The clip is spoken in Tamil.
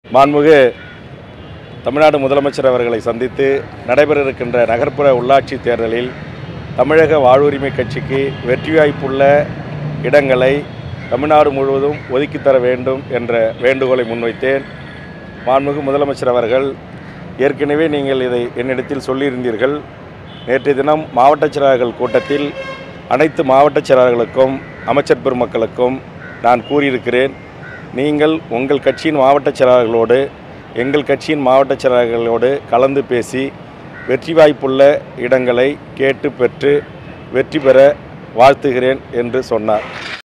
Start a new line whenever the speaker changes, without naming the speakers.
மாண்புமிகு தமிழ்நாடு முதலமைச்சர் அவர்களை சந்தித்து நடைபெற இருக்கின்ற நகர்ப்புற உள்ளாட்சி தேர்தலில் தமிழக வாழ்வுரிமை கட்சிக்கு வெற்றி வாய்ப்புள்ள இடங்களை தமிழ்நாடு முழுவதும் ஒதுக்கித் தர வேண்டும் என்ற வேண்டுகோளை முன்வைத்தேன் மாண்புமிகு முதலமைச்சர் அவர்கள் ஏற்கனவே நீங்கள் இதை என்னிடத்தில் சொல்லியிருந்தீர்கள் நேற்றைய தினம் மாவட்ட செயலாளர்கள் கூட்டத்தில் அனைத்து மாவட்ட செயலாளர்களுக்கும் அமைச்சர் பெருமக்களுக்கும் நான் கூறியிருக்கிறேன் நீங்கள் உங்கள் கட்சியின் மாவட்ட செயலாளர்களோடு எங்கள் கட்சியின் மாவட்ட செயலாளர்களோடு கலந்து பேசி வெற்றி வாய்ப்புள்ள இடங்களை கேட்டு பெற்று வெற்றி பெற வாழ்த்துகிறேன் என்று சொன்னார்